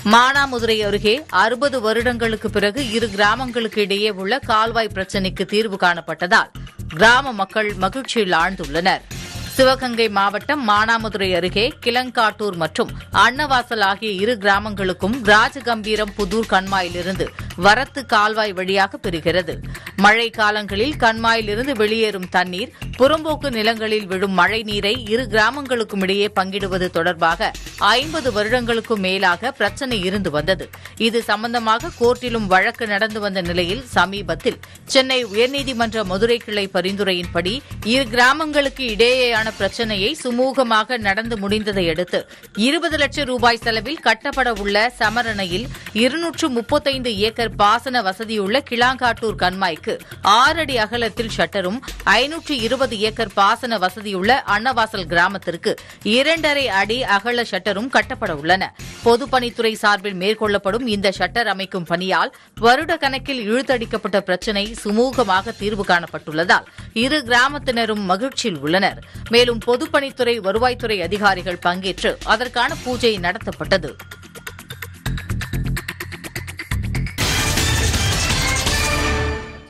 மானாமதுரை அருகே அறுபது வருடங்களுக்கு பிறகு இரு கிராமங்களுக்கு இடையே உள்ள கால்வாய் பிரச்சினைக்கு தீர்வு காணப்பட்டதால் கிராம மக்கள் மகிழ்ச்சியில் ஆழ்ந்துள்ளனர் சிவகங்கை மாவட்டம் மானாமதுரை அருகே கிளங்காட்டூர் மற்றும் அன்னவாசல் ஆகிய இரு கிராமங்களுக்கும் ராஜகம்பீரம் புதூர் கண்மாயிலிருந்து வரத்து கால்வாய் வழியாக பெறுகிறது மழை காலங்களில் கண்மாயிலிருந்து வெளியேறும் தண்ணீர் புறம்போக்கு நிலங்களில் விழும் மழை நீரை இரு கிராமங்களுக்கும் இடையே பங்கிடுவது தொடர்பாக ஐம்பது வருடங்களுக்கும் மேலாக பிரச்சினை இருந்து வந்தது இது சம்பந்தமாக கோர்ட்டிலும் வழக்கு நடந்து வந்த நிலையில் சமீபத்தில் சென்னை உயர்நீதிமன்ற மதுரை கிளை பரிந்துரையின்படி இரு கிராமங்களுக்கு இடையேயான பிரச்சினையை சுமூகமாக நடந்து முடிந்ததை அடுத்து இருபது லட்சம் ரூபாய் செலவில் கட்டப்பட உள்ள சமரணையில் இருநூற்று முப்பத்தைந்து ஏக்கர் பாசன வசதியுள்ள கிளாங்காட்டூர் கண்மாய்க்கு ஆறு அடி அகலத்தில் ஷட்டரும் ஐநூற்று இருபது ஏக்கர் பாசன வசதியுள்ள அன்னவாசல் கிராமத்திற்கு இரண்டரை அடி அகல ஷட்டரும் கட்டப்பட உள்ளன பொதுப்பணித்துறை சார்பில் மேற்கொள்ளப்படும் இந்த ஷட்டர் அமைக்கும் பணியால் வருட கணக்கில் இழுத்தடிக்கப்பட்ட பிரச்சினை சுமூகமாக தீர்வு காணப்பட்டுள்ளதால் இரு கிராமத்தினரும் மகிழ்ச்சியில் உள்ளனர் மேலும் பொதுப்பணித்துறை வருவாய்த்துறை அதிகாரிகள் பங்கேற்று அதற்கான பூஜை நடத்தப்பட்டது